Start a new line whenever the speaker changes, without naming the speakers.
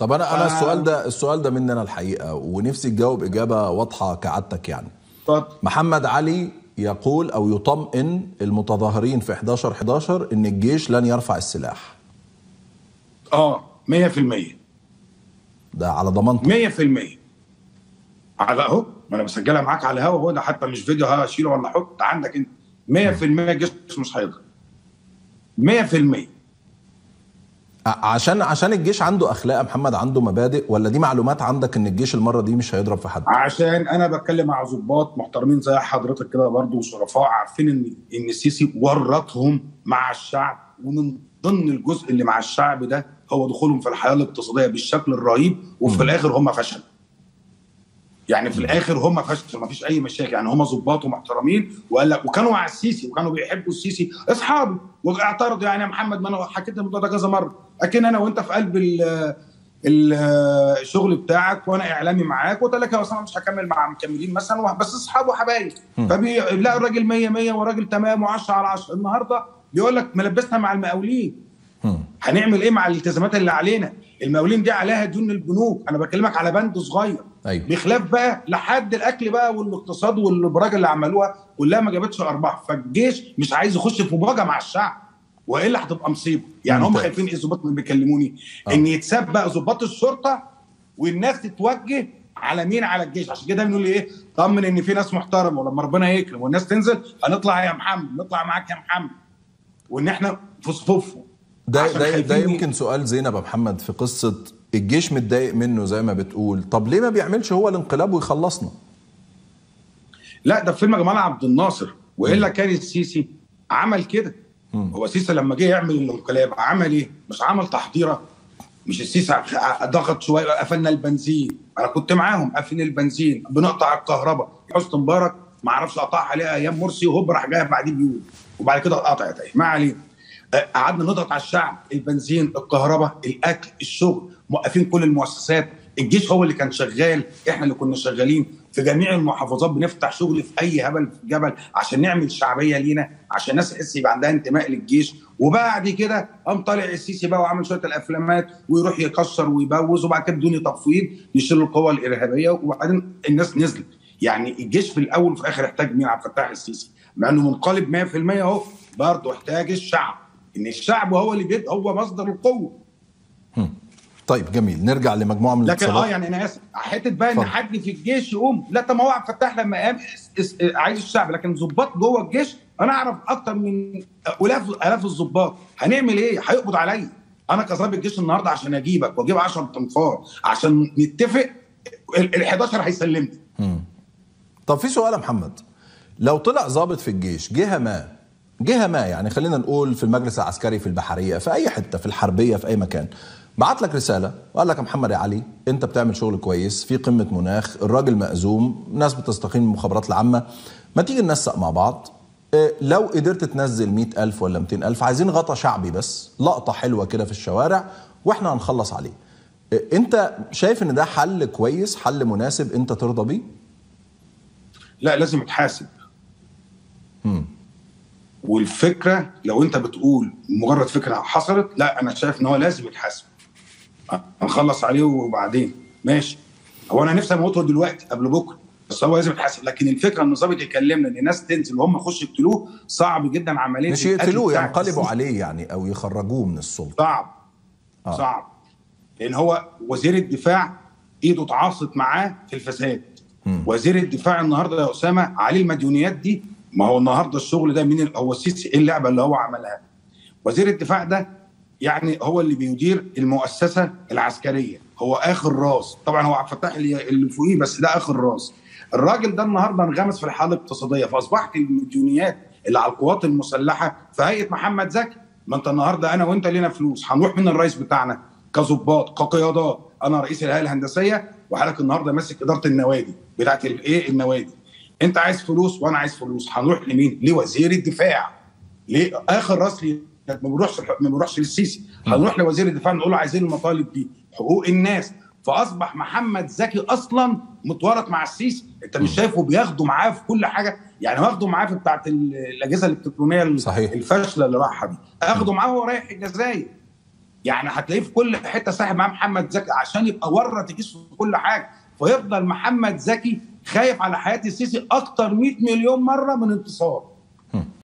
طب انا انا
ف-
السؤال ده السؤال ده مني انا الحقيقه ونفسي تجاوب اجابه واضحه كعادتك يعني
اتفضل
محمد علي يقول او يطمئن المتظاهرين في 11 11 ان الجيش لن يرفع السلاح
اه 100%
ده على ضمانتك
100% على اهو ما انا بسجلها معاك على الهوا هو ده حتى مش فيديو ها اشيله ولا احط عندك انت 100% الجيش مش هيضرب 100%
ع- عشان عشان الجيش عنده اخلاق يا محمد عنده مبادئ ولا دي معلومات عندك ان الجيش المره دي مش هيضرب في حد
عشان انا بتكلم مع ضباط محترمين زي حضرتك كده برضه وشرفاء عارفين ان ان السيسي ورطهم مع الشعب ومن ضمن الجزء اللي مع الشعب ده هو دخولهم في الحياه الاقتصاديه بالشكل الرهيب وفي الاخر هم فشلوا. يعني في الاخر هم فشلوا ما فيش اي مشاكل يعني هم ظباط ومحترمين وقال لك وكانوا مع السيسي وكانوا بيحبوا السيسي اصحابي واعترضوا يعني يا محمد ما انا حكيت الموضوع ده كذا مره لكن انا وانت في قلب ال- ال- الشغل بتاعك وانا اعلامي معاك وقلت لك يا اسامه مش هكمل مع مكملين مثلا بس اصحاب وحبايب فبيلاقوا الراجل 100 100 وراجل تمام و10 على 10 النهارده بيقول لك ملبسنا مع المقاولين هنعمل ايه مع الالتزامات اللي علينا المقاولين دي عليها ديون البنوك انا بكلمك على بند صغير
أيوة.
بخلاف بقى لحد الاكل بقى والاقتصاد والابراج اللي عملوها كلها ما جابتش ارباح فالجيش مش عايز يخش في مواجهه مع الشعب والا هتبقى مصيبه يعني هم
ممتاز.
خايفين ايه الظباط اللي بيكلموني
آه.
ان يتساب بقى ظباط الشرطه والناس تتوجه على مين على الجيش عشان كده بنقول ايه طمن ان في ناس محترمه ولما ربنا يكرم والناس تنزل هنطلع يا محمد نطلع معاك يا محمد وان احنا في صفوفهم
ده
عشان
ده ده
خايفين
يمكن سؤال زينب يا محمد في قصه الجيش متضايق منه زي ما بتقول طب ليه ما بيعملش هو الانقلاب ويخلصنا
لا ده في فيلم جمال عبد الناصر والا كان السيسي عمل كده هو السيسي لما جه يعمل الانقلاب عمل ايه؟ مش عمل تحضيره مش السيسي ع- ضغط شويه قفلنا البنزين انا كنت معاهم قافلين البنزين بنقطع الكهرباء حسني مبارك ما اعرفش قطعها عليها ايام مرسي وهوب راح جاي بعديه بيقول وبعد كده قطعت اهي ما علينا آه، قعدنا نضغط على الشعب البنزين الكهرباء الاكل الشغل موقفين كل المؤسسات الجيش هو اللي كان شغال احنا اللي كنا شغالين في جميع المحافظات بنفتح شغل في اي هبل في جبل عشان نعمل شعبيه لينا عشان الناس تحس يبقى عندها انتماء للجيش وبعد كده قام طالع السيسي بقى وعمل شويه الافلامات ويروح يكسر ويبوظ وبعد كده بدون تفويض يشيل القوى الارهابيه وبعدين الناس نزلت يعني الجيش في الاول وفي الاخر احتاج مين عبد الفتاح السيسي مع انه منقلب 100% اهو برضه احتاج الشعب ان الشعب هو اللي بيد هو مصدر القوه
طيب جميل نرجع لمجموعه من
لكن اه
الاتصالات
يعني انا اسف حته بقى ان
اتفضل.
حد في الجيش يقوم لا طب ما هو عبد الفتاح لما قام اس- اس- عايز الشعب لكن ضباط جوه الجيش انا اعرف اكتر من الاف الاف الضباط هنعمل ايه؟ هيقبض عليا انا كظابط الجيش النهارده عشان اجيبك واجيب 10 تنفار عشان نتفق ال 11 هيسلمني
طب في سؤال يا محمد لو طلع ضابط في الجيش جهه ما جهه ما يعني خلينا نقول في المجلس العسكري في البحريه في اي حته في الحربيه في اي مكان بعت لك رساله وقال لك يا محمد يا علي انت بتعمل شغل كويس في قمه مناخ الراجل مأزوم ناس بتستقيم من المخابرات العامه ما تيجي ننسق مع بعض إيه، لو قدرت تنزل مئة ألف ولا 200 ألف عايزين غطا شعبي بس لقطة حلوة كده في الشوارع وإحنا هنخلص عليه إيه، أنت شايف إن ده حل كويس حل مناسب أنت ترضى بيه؟
لا لازم يتحاسب والفكره لو انت بتقول مجرد فكره حصلت لا انا شايف ان هو لازم يتحاسب هنخلص عليه وبعدين ماشي هو انا نفسي اموته دلوقتي قبل بكره بس هو لازم يتحاسب لكن الفكره ان الظابط يكلمنا ان الناس تنزل وهم يخشوا يقتلوه صعب جدا عمليه
مش
القتل
يقتلوه
بتاعت
ينقلبوا
السيسي.
عليه يعني او يخرجوه من السلطه
صعب
آه.
آه. صعب لان هو وزير الدفاع ايده اتعاصت معاه في الفساد
مم.
وزير الدفاع النهارده يا اسامه عليه المديونيات دي ما هو النهارده الشغل ده مين ال- هو السيسي ايه اللعبه اللي هو عملها وزير الدفاع ده يعني هو اللي بيدير المؤسسه العسكريه هو اخر راس طبعا هو عبد الفتاح اللي اللي فوقيه بس ده اخر راس الراجل ده النهارده انغمس في الحاله الاقتصاديه فاصبحت المديونيات اللي على القوات المسلحه في هيئه محمد زكي ما انت النهارده انا وانت لينا فلوس هنروح من الرئيس بتاعنا كظباط كقيادات انا رئيس الهيئه الهندسيه وحضرتك النهارده ماسك اداره النوادي بتاعت الايه النوادي انت عايز فلوس وانا عايز فلوس هنروح لمين لوزير الدفاع ليه اخر راس لي ما بنروحش ما بنروحش للسيسي هنروح لوزير الدفاع نقول له عايزين المطالب دي حقوق الناس فاصبح محمد زكي اصلا متورط مع السيسي انت مش شايفه بياخده معاه في كل حاجه يعني واخده معاه في بتاعه ال- الاجهزه الالكترونيه ال-
صحيح.
الفاشله اللي راحها دي اخده معاه وهو رايح الجزائر يعني هتلاقيه في كل حته ساحب معاه محمد زكي عشان يبقى ورط الجيش في كل حاجه فيفضل محمد زكي خايف على حياه السيسي اكتر 100 مليون مره من انتصار